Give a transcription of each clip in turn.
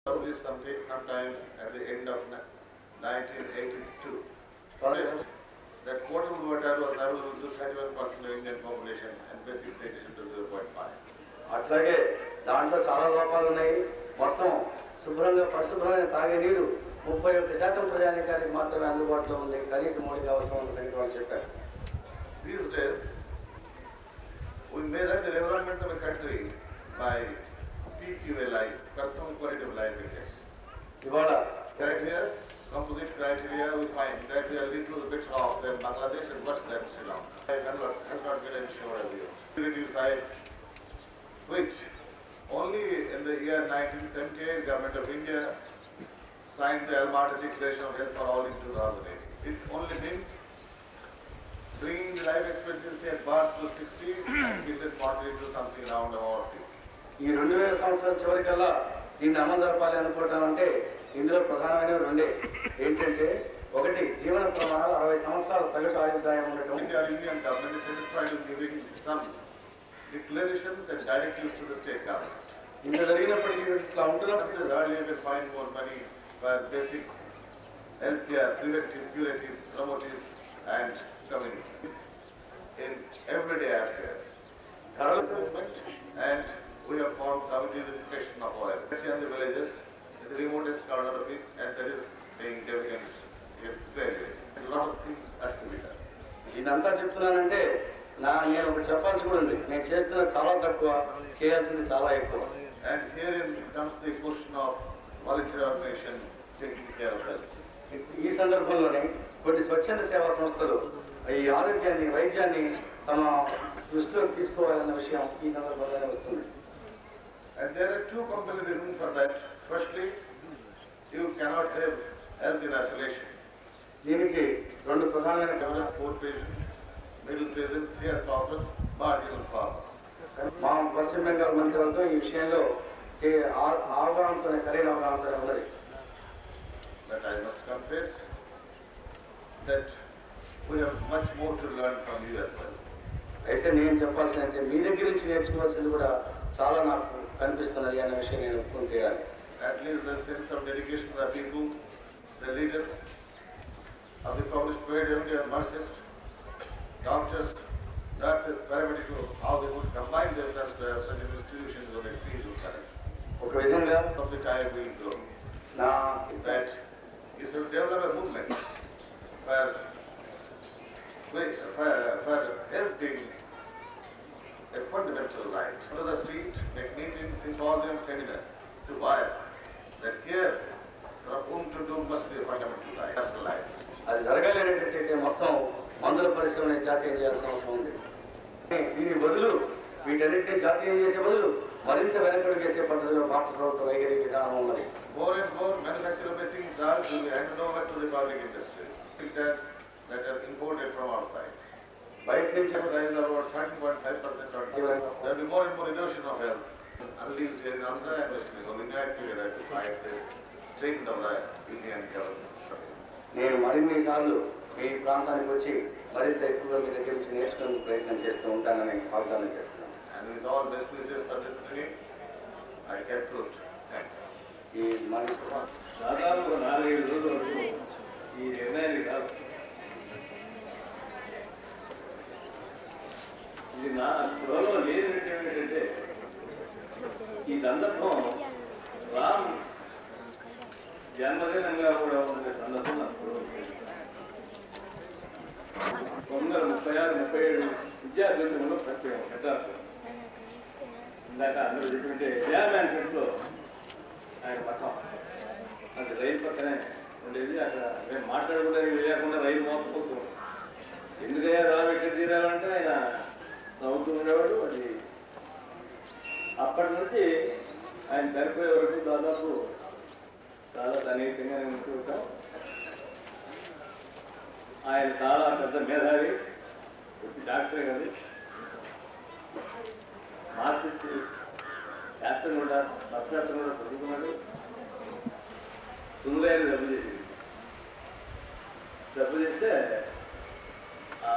Probably someday, sometimes at the end of ni- 1982. Promised that portable water was available to 31% of Indian population and basic sanitation to 0.5. అట్లాగే దాంట్లో చాలా లోపాలు ఉన్నాయి మొత్తం శుభ్రంగా పరిశుభ్రమైన తాగే నీరు ముప్పై ఒక్క శాతం ప్రజానికానికి మాత్రమే అందుబాటులో ఉంది కనీస మౌలిక అవసరం ఉన్న సంగతి వాళ్ళు చెప్పారు These days, we measure the development of a country by PQLI, Personal Quality of Life Index. ఇవాళ Criteria, composite criteria, we find that we are little bit off than Bangladesh and worse than Sri Lanka. Has not, has not been ensured as yet. Security side, which only in the year 1978, Government of India signed the Almaty Declaration of Health for All in 2008. It only means bringing the life expectancy at birth to 60 and children 40 to something around about 50. ఈ రెండు వేల సంవత్సరాల చివరికల్లా దీన్ని అమలు జరపాలి అనుకోవటం అంటే ఇందులో ప్రధానమైన రెండే ఏంటంటే ఒకటి జీవన ప్రమాణాలు అరవై సంవత్సరాల సగటు ఆయుర్దాయం ఉండటం India, Indian government is satisfied with giving some declarations and directives to the state government. ఇంత జరిగినప్పటికీ ఇట్లా ఉంటున్నప్పుడు As earlier we find more money for basic health care, preventive, curative, promotive and community. In everyday affairs. ధరలు movement and we have formed committees in education of oil. Especially in the villages, in the remotest corner of it and that is being taken gradually. A lot of things are to be done. ఇదంతా చెప్తున్నానంటే నా నేను ఒకటి చెప్పాల్సి కూడా ఉంది నేను చేస్తున్న చాలా తక్కువ చేయాల్సింది చాలా ఎక్కువ And herein comes the question of voluntary organization taking care of health. ఈ సందర్భంలోనే కొన్ని స్వచ్ఛంద సేవా సంస్థలు ఈ ఆరోగ్యాన్ని వైద్యాన్ని తమ దృష్టిలోకి తీసుకోవాలన్న విషయం ఈ సందర్భంలోనే వస్తుంది And there are two compelling reasons for that. Firstly, you cannot have health in isolation. దీనికి రెండు ప్రధానమైన Develop poor patients, middle patients, here farmers, marginal farmers. మా పశ్చిమ బెంగాల్ మంత్రివర్గం ఈ విషయంలో చే- ఆ- అవగాహనతోనే సరైన అవగాహనతో ఉన్నది But I must confess that we have much more to learn from you as well. అయితే నేను చెప్పాల్సిన అంటే మీ దగ్గర నుంచి నేర్చుకోవాల్సింది కూడా చాలా నాకు కనిపిస్తున్నది అన్న విషయం నేను ఒప్పుకొని తీరాలి At least the sense of dedication of the people, the leaders of the published poet, and Marxist, doctors, nurses, paramedics, how they would combine themselves to have such an institution of experience of science. ఒక విధంగా Of the time we grow, నా that you should develop a movement for, which, for, for helping a fundamental right. To the street, make meetings, symposiums, seminars to voice that care from whom to do must be a fundamental right, personal life. అది జరగాలి అనేటట్టయితే మొత్తం మందుల పరిశ్రమని జాతీయం చేయాల్సిన అవసరం ఉంది దీని బదులు వీటన్నిటిని జాతీయం చేసే బదులు మరింత వెనకడు వేసే పద్ధతిలో భారత ప్రభుత్వ వైఖరి విధానం ఉన్నది More and more manufactured basic drugs will be handed over to the public industries, that, that are imported from outside. బయట నుంచి There is about thirty point five percent on There will be more and more erosion of health. Only there is Andhra and West Bengal unite together to fight this treatment of the Indian government. నేను మరిన్ని సార్లు మీ ప్రాంతానికి వచ్చి మరింత ఎక్కువగా మీ దగ్గర నుంచి నేర్చుకునే ప్రయత్నం చేస్తూ ఉంటానని వాగ్దానం చేస్తున్నాను And with all best wishes for this meeting, I conclude. Thanks. ఈ మన దాదాపు ఒక నాలుగైదు రోజుల వరకు ఈ నిర్ణయాన్ని కాదు ఇది నా స్పృహలో లేని విషయం ఏంటంటే ఈ సందర్భం రామ్ జన్మదినంగా కూడా ఉండే సందర్భం నా స్పృహలో లేదు. తొమ్మిది ముప్పై ఆరు ముప్పై ఏడు విద్యార్థులలో ప్రత్యేకం పెద్ద ఇందాక అందరూ చెప్పింటే మ్యాన్ లో ఆయన పక్కన అది రైలు పక్కనే ఉండేది అక్కడ మేము మాట్లాడుకోవడానికి లేకుండా రైలు మోసపోతుంది ఎందుకయ్యా రామ్ ఎక్కడ తీరాలంటే ఆయన నవ్వుతూ ఉండేవాడు అది అప్పటి నుంచి ఆయన చనిపోయే వరకు దాదాపు చాలా సన్నిహితంగా ఉంటూ ఉంటాం ఆయన చాలా పెద్ద మేధావి వచ్చి డాక్టరే కాదు మార్క్సిస్ట్ శాస్త్రం కూడా అర్థశాస్త్రం కూడా చదువుకున్నాడు సులువైన జబ్బు చేసింది జబ్బు చేస్తే ఆ,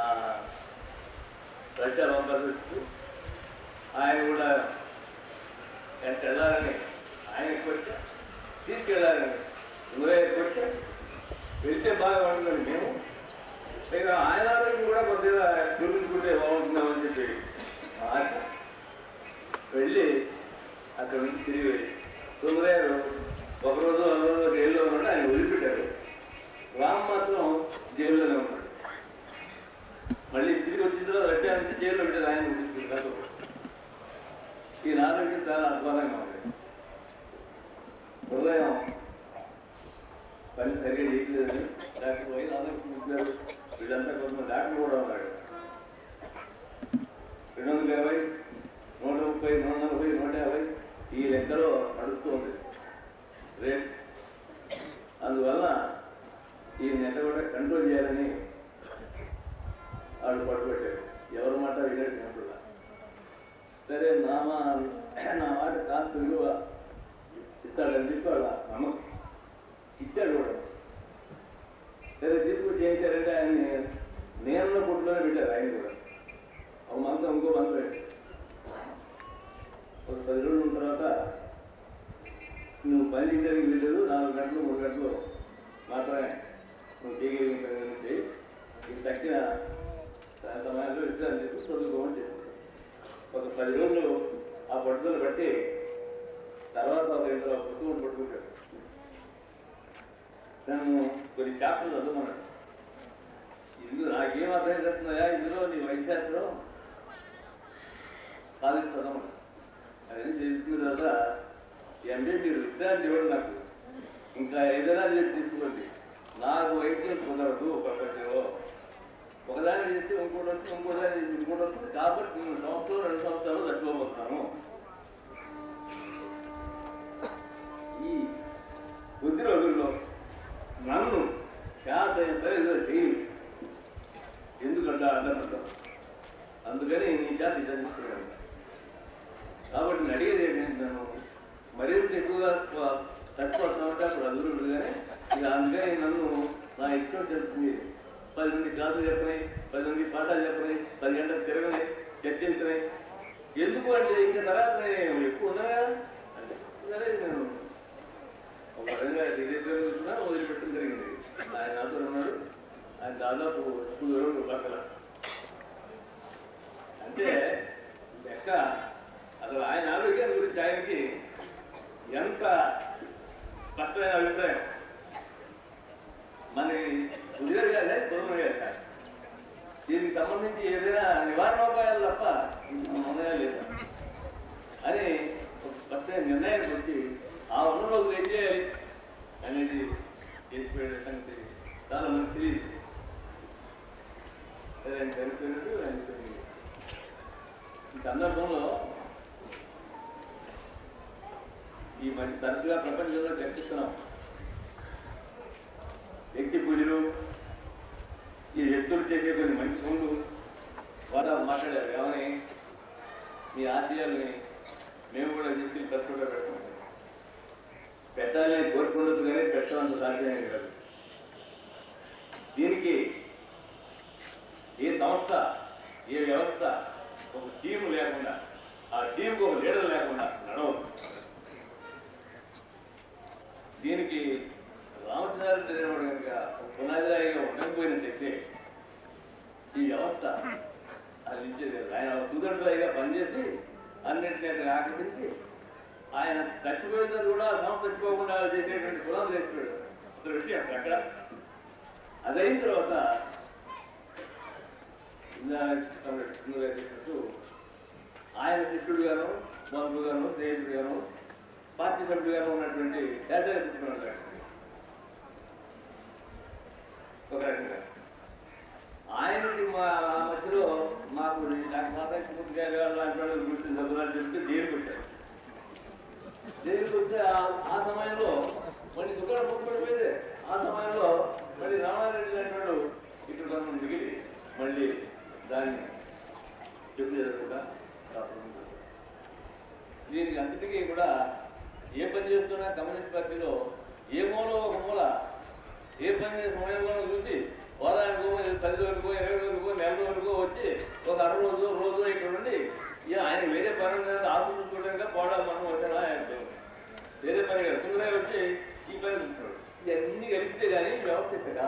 రష్యా పంపిస్తూ ఆయన కూడా ఎంత వెళ్ళాలని ఆయన ఎక్కువ తీసుకెళ్ళాలి నువ్వే కొట్టే వెళ్తే బాగా ఉంటుందని మేము ఇక ఆయన ఆరోగ్యం కూడా కొద్దిగా చూపించుకుంటే బాగుంటుందామని చెప్పి మా ఆశ వెళ్ళి అక్కడ నుంచి తిరిగి తొమ్మిదారు ఒకరోజు రెండు రోజులు జైల్లో ఉన్నాడు ఆయన వదిలిపెట్టారు రామ్ మాత్రం జైల్లోనే ఉన్నాడు మళ్ళీ తిరిగి వచ్చిన తర్వాత రష్యా నుంచి జైల్లో పెట్టారు ఆయన తీసుకెళ్ళారు ఈ నాలుగు చాలా అద్భుతంగా ఉంది హృదయం పని సరిగ్గా చేయలేదని డాక్టర్ పోయి ఆలోచించారు వీళ్ళంతా కొంతమంది డాక్టర్ కూడా ఉన్నాడు రెండు వందల యాభై నూట ముప్పై నూట నలభై నూట యాభై ఈ లెక్కలో నడుస్తూ ఉంది రేట్ అందువల్ల ఈ నెల కూడా కంట్రోల్ చేయాలని వాళ్ళు పట్టుబట్టారు ఎవరి మాట వినట్టు సరే నా మా నా మాట కాస్త విలువ ఇస్తాడని చెప్పి వాళ్ళ నమ్మకం ఇచ్చాడు కూడా సరే తీసుకొచ్చి ఏం చేశారంటే ఆయన్ని నేనున్న కొట్టులోనే పెట్టారు ఆయన కూడా ఒక మంత్రం ఇంకో మంత్రం పెట్టారు ఒక పది రోజులు ఉన్న తర్వాత నువ్వు పని చేయడానికి వెళ్ళలేదు నాలుగు గంటలు మూడు గంటలు మాత్రమే నువ్వు చేయగలిగిన పని ఏదైనా చేయి ఇది తగ్గిన సమయాల్లో విషయాలు చెప్పి చదువుకోమని చెప్పారు ఒక పది రోజులు ఆ పట్టుదల బట్టి తర్వాత ఒక ఇద్దరు పుస్తకం పట్టుకుంటాడు నన్ను కొన్ని చాప్టర్లు చదువుకున్నాడు ఇందులో నాకేం అర్థం చేస్తున్నాయా ఇందులో నీ వైశాస్త్రం కాలేజ్ చదవమని అదే చేసుకున్న తర్వాత ఎంబీ మీరు విశ్రాంతి ఇవ్వండి నాకు ఇంకా ఏదైనా చెప్పి తీసుకోండి నాకు వైద్యం కుదరదు ప్రపంచంలో ఒకదాన్ని చేస్తే ఇంకోటి వచ్చి ఇంకోదాన్ని చేసి ఇంకోటి వస్తుంది కాబట్టి నేను సంవత్సరం రెండు సంవత్సరాలు తట్టుకోబోతున్నాను ఈ కొద్ది రోజుల్లో నన్ను శాత ఏదో చేయి ఎందుకంటే అర్థం అందుకని నీ జాతి చదివిస్తున్నాను కాబట్టి నేను అడిగేది ఏంటంటే నన్ను మరింత ఎక్కువగా త- తక్కువ వస్తామంటే అప్పుడు అదురుడు కానీ ఇక అందుకని నన్ను నా ఇష్టం చెప్తుంది పది మంది క్లాసులు చెప్పని పది మంది పాఠాలు చెప్పని పది గంటలు తిరగని చర్చించని ఎందుకు అంటే ఇంకా తర్వాత నేను ఎక్కువ ఉన్నా కదా అంటే సరే నేను ఒక విధంగా రిలీజియన్ వచ్చినా వదిలిపెట్టడం జరిగింది ఆయన నాతో ఉన్నాడు ఆయన దాదాపు స్కూల్ రోజులు పక్కల అంటే లెక్క అసలు ఆయన ఆరోగ్యాన్ని గురించి ఆయనకి ఎంత స్పష్టమైన అభిప్రాయం మన కుదిరారు కదా కుదరం కదా దీనికి సంబంధించి ఏదైనా నివారణోపాయాలు తప్ప నిర్ణయాలు లేదు అని ఒక స్పష్టమైన నిర్ణయానికి వచ్చి ఆ ఉన్న రోజులు ఏం చేయాలి అనేది చేసిపోయే సంగతి చాలా మంది తెలియదు సరే ఆయన చనిపోయినట్టు ఆయన చనిపోయింది. ఈ సందర్భంలో ఈ మంచి తరచుగా ప్రపంచంలో చర్చిస్తున్నాం వ్యక్తి పూజలు ఈ వ్యక్తులు చేసే కొన్ని మంచి పనులు వారు మాట్లాడారు ఏమని మీ ఆశయాల్ని మేము కూడా తీసుకెళ్ళి ఖర్చుగా పెడతాం పెట్టాలని కోరుకుండదు కానీ పెట్టాలంత సాధ్యమే కాదు దీనికి ఏ సంస్థ ఏ వ్యవస్థ ఒక టీం లేకుండా ఆ టీంకి ఒక లీడర్ లేకుండా నడవదు దీనికి రామచంద్రారెడ్డి అనేవాడు కనుక ఒక పునాదిరాయిగా ఉండకపోయినట్టయితే ఈ వ్యవస్థ అది ఇచ్చేది కాదు. ఆయన సుదర్శరాయిగా పనిచేసి అన్నింటినీ అక్కడ ఆకర్షించి ఆయన చచ్చిపోయిన తర్వాత కూడా ఆ సంస్థ చచ్చిపోకుండా చేసేటువంటి పునాది తెచ్చిపోయాడు అసలు విషయం అక్కడ అది అయిన తర్వాత ఇందాక ఇందులో చెప్పినట్టు ఆయన శిష్యుడుగాను బంధువుగాను స్నేహితుడుగాను పార్టీ సభ్యులుగాను ఉన్నటువంటి డేటా తీసుకున్నాడు ఒక రకంగా ఆయనకి మా ఆ మధ్యలో మాకు నాకు మాతాక్షి గారు లాంటి వాళ్ళు గురించి చదువులని చెప్తే జైలుకి వచ్చారు జైలుకి వస్తే ఆ- ఆ సమయంలో మళ్ళీ దుకాణం పొక్కుపడిపోయింది ఆ సమయంలో మళ్ళీ రామారెడ్డి లాంటి వాడు ఇక్కడ మనం మిగిలి మళ్ళీ దాన్ని చెప్పు జరగకుండా కాపాడుకుంటారు. దీనికి అంతటికీ కూడా ఏ పని చేస్తున్నా కమ్యూనిస్ట్ పార్టీలో ఏ మూల ఒక మూల ఏ పని చేసే సమయంలో చూసి వారానికో పది రోజులకో ఇరవై రోజులకో నెల రోజులకో వచ్చి ఒక అర రోజు రోజు ఇక్కడ ఉండి ఇక ఆయన వేరే పని మీద ఆఫీసు చూడగా పోవడం మనం వచ్చినా ఆయన వేరే పని కాదు తొందరగా వచ్చి కదా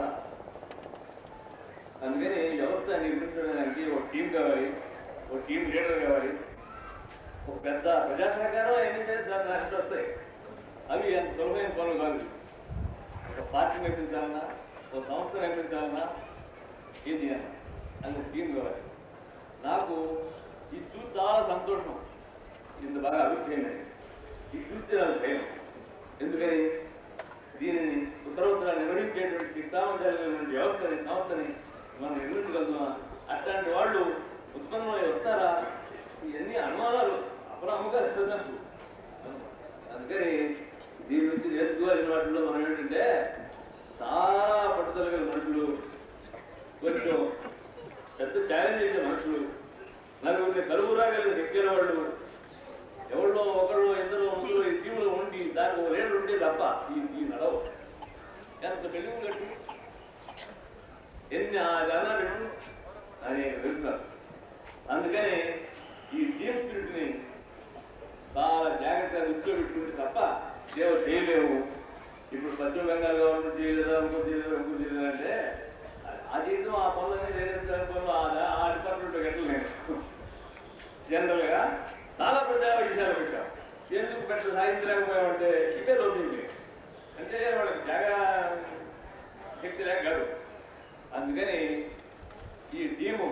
అందుకని వ్యవస్థ నిర్మించడానికి ఒక టీం కావాలి ఒక టీం లీడర్ కావాలి ఒక పెద్ద ప్రజా సహకారం ఎన్ని చేస్తే దాని నష్టం వస్తాయి అవి అంత సులభమైన పనులు కాదు ఒక పార్టీ నిర్మించాలన్నా ఒక సంస్థ నిర్మించాలన్నా ఏం చేయాలి అని టీం కావాలి నాకు ఇది చూసి చాలా సంతోషం ఇంత బాగా అభివృద్ధి అయింది ఇది చూస్తే నాకు భయం ఎందుకని దీనిని ఉత్తరోత్తర నిర్వహించేటువంటి శిక్షామంత్రాలైనటువంటి వ్యవస్థని సంస్థని మనం నిర్మించగలుగుతామా అట్లాంటి వాళ్ళు ఉత్పన్నమై వస్తారా ఇవన్నీ అనుమానాలు అపరాముగా నాకు అందుకని దీని నుంచి నేర్చుకోవాల్సిన వాటిలో మనం ఏంటంటే చాలా పట్టుదల గల మనుషులు కొంచెం పెద్ద ఛాలెంజ్ చేసే మనుషులు నలుగురిని కలుగురాగలిగిన వ్యక్తుల వాళ్ళు ఎవరిలో ఒకళ్ళు ఇద్దరు ముగ్గురు ఈ టీంలో ఉండి దానికి ఒక రేటు ఉంటే తప్ప ఈ ఈ నడవ ఎంత తెలుగు కట్టు ఎన్ని అన్నాడు అని వెళ్తున్నారు అందుకని ఈ టీం స్పిరిట్ని చాలా జాగ్రత్తగా దృష్టిలో పెట్టుకుంటే తప్ప సేవ చేయలేము ఇప్పుడు పశ్చిమ బెంగాల్ గవర్నమెంట్ చేయలేదు ఇంకో చేయలేదు ఇంకో చేయలేదు అంటే ఆ జీవితం ఆ పనులన్నీ చేసే పనులు ఆ- ఆ డిపార్ట్మెంట్ పెట్టలేదు జనరల్గా చాలా ప్రజా విషయాలు పెట్టాం ఎందుకు పెట్ట సాధించలేకపోయామంటే ఇవే లోపింది అంటే వాళ్ళకి జాగా శక్తి లేక కాదు అందుకని ఈ టీము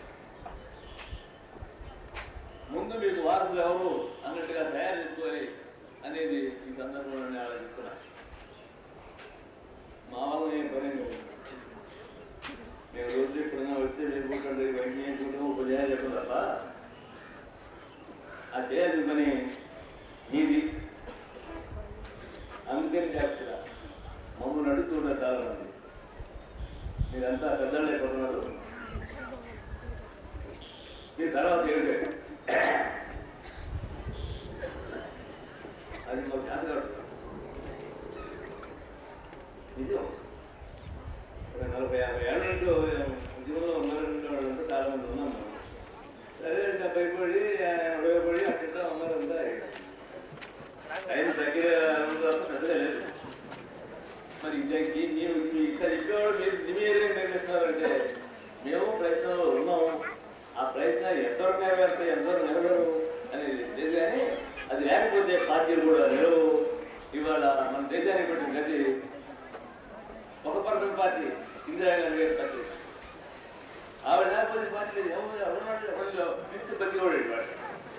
ముందు మీకు వారసులు ఎవరు అన్నట్టుగా తయారు చేసుకోవాలి అనేది ఈ సందర్భంలో నేను ఆలోచిస్తున్నా మా వల్ల ఏం పని లేదు. మేము రోజు ఎప్పుడైనా వస్తే లేకుంటే ఇవన్నీ చేసుకుంటాం ఒక చేయాలి చెప్పదు తప్ప ఆ చేయాల్సిన పని నీది అందుకని చేస్తున్నా మమ్మల్ని అడుగుతున్నారు చాలా మంది మీరంతా పెద్దలు అయిపోతున్నారు మీ తర్వాత ఏంటి అది మాకు జాతర నిజం ఒక నలభై యాభై ఏళ్ళ నుండి ఉద్యోగంలో ఉన్నారంటే వాళ్ళంతా చాలా మంది ఉన్నాం మనం సరే ఇంకా భయపడి ఉపయోగపడి అక్కడ ఉన్నారంతా ఆయన దగ్గర పెద్దగా లేదు మరి ఇంటికి ನೀವು ఇక్కడ చెప్పేవాడు మీరు నిమేరే నిర్మిస్తున్నారంటే మేము ప్రయత్నంలో ఉన్నాము ఆ ప్రయత్నం ఎంతవరకు నెరవేరుతాయి ఎంతవరకు నెరవేరు అనేది లేదు కానీ అది లేకపోతే పార్టీలు కూడా నిలవు ఇవాళ మన దేశానికి పెట్టిన గతి ఒక పర్సెంట్ పార్టీ ఇందిరాగాంధీ గారి పార్టీ ఆవిడ లేకపోతే పార్టీ లేదు ఎవరు ఎవరున్నాడు ఎవరు పిచ్చి బతి కూడా వాడు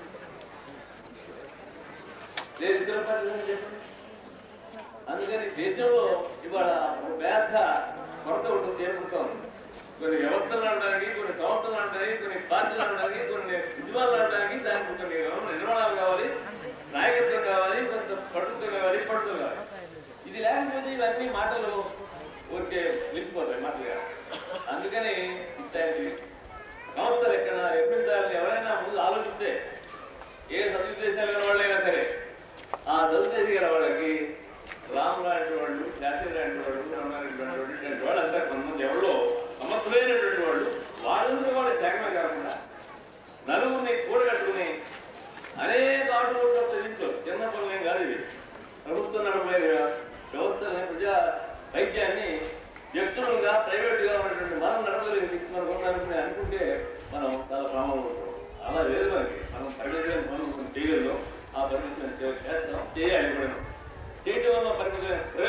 లేదు ఇతర పార్టీలు చెప్పండి అందుకని దేశంలో ఇవాళ ఒక పెద్ద కొరత ఉంటుంది ఏర్పడుతూ ఉంది కొన్ని వ్యవస్థలు అనడానికి కొన్ని సంస్థలు అనడానికి కొన్ని పార్టీలు అనడానికి కొన్ని ఉద్యమాలు అనడానికి దానికి కొన్ని నిర్మాణాలు కావాలి నాయకత్వం కావాలి కొంత పట్టుదల కావాలి పట్టుదల కావాలి ఇది లేకపోతే ఇవన్నీ మాటలు ఊరికే నిలిచిపోతాయి మాటలుగా అందుకని ఇట్లాంటి సంస్థలు ఎక్కడ నిర్మించాలని ఎవరైనా ముందు ఆలోచిస్తే ఏ సదుద్దేశాలు గల వాళ్ళైనా సరే ఆ సదుద్దేశం గల వాళ్ళకి రామ్ లాంటి వాళ్ళు శాస్త్రి లాంటి వాళ్ళు రమణారెడ్డి లాంటి వాళ్ళు ఇట్లాంటి వాళ్ళు అంతా కొంతమంది ఎవరో సమర్థులైనటువంటి వాళ్ళు వాళ్ళందరూ కూడా త్యాగమే కాకుండా నలుగురిని కూడగట్టుకుని అనేక ఆటలు చదివించు చిన్న పనులు ఏం కాదు ఇవి ప్రభుత్వం నడపలేదు వ్యవస్థని ప్రజా వైద్యాన్ని వ్యక్తులుగా ప్రైవేట్గా ఉన్నటువంటి మనం నడపలేదు మనకు ఉండాలని అనుకుంటే మనం చాలా ప్రమాదం ఉంటాం అలా లేదు మనకి మనం పరిమితమైన పనులు మనం చేయగలం ఆ పరిమితమైన సేవ చేస్తాం చేయాలి కూడా చేయటం వల్ల పరిమితమైన ప్రయోజనం